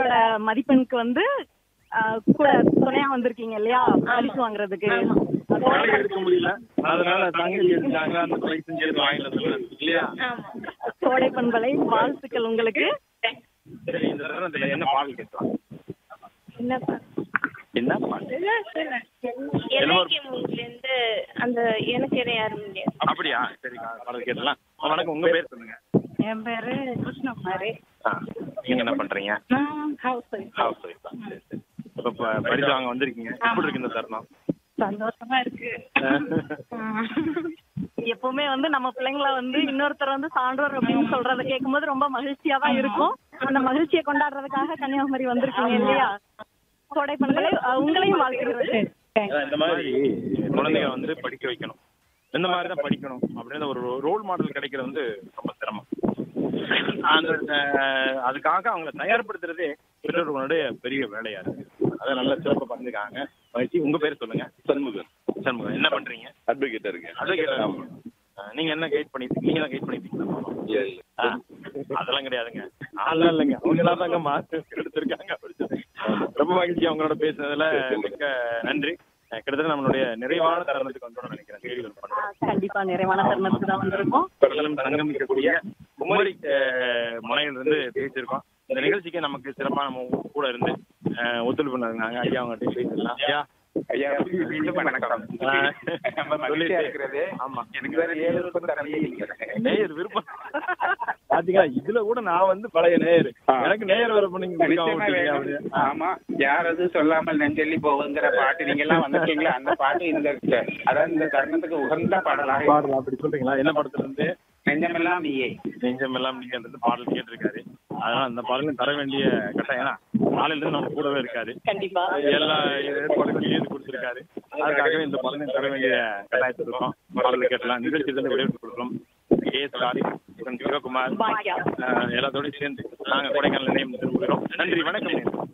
உங்களோட மதிப்பெண்க்கு வந்து ஆஹ், கூட துணையா வந்திருக்கீங்க இல்லையா பரிசு வாங்குறதுக்கு வேலை எடுக்க முடியல அதனால தங்கச்சி எடுத்தாங்க அந்த பிரைஸ் சேர்த்து வாங்கிட்டு வந்துடுறேன். இல்லையா ஆமா கோடை பண்பலை வாழ்த்துக்கள் உங்களுக்கு சரி இந்த தருணத்துல என்ன பாடல் கேட்கலாம் என்ன என்ன பாடல் என்னைக்கு மூவில இருந்து அந்த எனக்கு என்ன யாரும் முடியாது அப்படியா சரி பாடல் கேட்டலாம் வணக்கம் உங்க பேர் சொல்லுங்க என் பேரு கிருஷ்ணகுமாரி ஆ, நீங்க என்ன பண்றீங்க நான் ஹவுஸ் ஒய்ஃப் ஹவுஸ் ஒய்ஃப் தான் சரி சரி இப்ப ப- பரிசு வாங்க வந்திருக்கீங்க எப்படி இருக்கு இந்த தருணம் சந்தோஷமா இருக்கு எப்பவுமே வந்து நம்ம பிள்ளைங்கள வந்து இன்னொருத்தர் வந்து சான்றோர் அப்படின்னு சொல்றத கேட்கும்போது ரொம்ப மகிழ்ச்சியா தான் இருக்கும் அந்த மகிழ்ச்சியை கொண்டாடுறதுக்காக கன்னியாகுமரி வந்திருக்கீங்க இல்லையா கோடை பண்பலை அஹ், உங்களையும் வாழ்த்துக்கிறேன் அதான் இந்த மாதிரி குழந்தைங்க வந்து படிக்க வைக்கணும் இந்த மாதிரி தான் படிக்கணும் அப்படின்னு ஒரு ரோல் மாடல் கிடைக்கிறது வந்து ரொம்ப சிரமம் அந்த அஹ், அதுக்காக அவங்கள தயார்படுத்துறதே பெற்றோர்களுடைய பெரிய வேலையா இருக்கு அதை நல்ல சிறப்பாக பண்ணிருக்காங்க மகிழ்ச்சி உங்க பேர் சொல்லுங்க சண்முகன் சண்முகம் என்ன பண்றீங்க அட்வொகேட்டா இருக்கேன் அது நீங்க என்ன கைட் பண்ணிட்டு நீங்க தான் கைட் பண்ணிட்டீங்களா இல்ல, இல்ல. ஆ, அதெல்லாம் கிடையாதுங்க அதெல்லாம் இல்லைங்க அவங்க எல்லாம் தாங்க மார்க் எடுத்திருக்காங்க ரொம்ப மகிழ்ச்சி அவங்களோட பேசுனதுல மிக்க நன்றி அஹ் கிட்டத்தட்ட நம்மளுடைய நிறைவான தருணத்துக்கு வந்தோம்னு நினைக்கிறேன் கேள்விகள் பண்றேன் கண்டிப்பா நிறைவான தருணத்துக்கு தான் வந்திருக்கோம் பிரதலம் சங்கமிக்கக்கூடிய குமரி அஹ், முனையில இருந்து பேசியிருக்கோம் இந்த நிகழ்ச்சிக்கு நமக்கு சிறப்பான நம்ம கூட இருந்து அஹ், ஒத்துழைப்பு பண்ணாங்க ஐயா அவங்க பேசிடலாம் ஐயா ஐயா மீண்டும் வணக்கம் ஆஹ், ரொம்ப மகிழ்ச்சியா இருக்கிறது ஆமா எனக்கு வேற ஏழு விருப்பம் தரலையே இல்லைங்க. நேயர் விருப்பம் பாத்தீங்களா இதுல கூட நான் வந்து பழைய நேயர் ஆ. எனக்கு நேயர் வர பண்ணி நிச்சயமா வேணும். ஆமா யாரது சொல்லாமல் நெஞ்செல்லி போகுங்கிற பாட்டு நீங்க எல்லாம் வந்திருக்கீங்களா அந்த பாட்டு இந்த அதாவது இந்த தருணத்துக்கு உகந்த பாடலாக பாடலாம் அப்படி சொல்றீங்களா என்ன படத்துல இருந்து நெஞ்சமெல்லாம் நீயே நெஞ்சம் எல்லாம் நீங்கன்றது பாடல் கேட்டிருக்காரு அதனால அந்த பாடலும் தர வேண்டிய கட்டாயம் ஏன்னா நாளையில இருந்து நம்ம கூடவே இருக்காரு கண்டிப்பா எல்லா ஏற்பாடுகளும் எழுதி கொடுத்திருக்காரு அதுக்காகவே இந்த பாடலையும் தர வேண்டிய கட்டாயத்தில் இருக்கோம் பாடல் கேட்டலாம் நிகழ்ச்சியிலிருந்து விடைபெற்று கொடுக்குறோம் கே ஸ்டாலின் சிவகுமார் பாக்கியா அஹ் எல்லாத்தோடையும் சேர்ந்து நாங்க கொடைக்கானல் நிலையம் திரும்புகிறோம் நன்றி வணக்கம்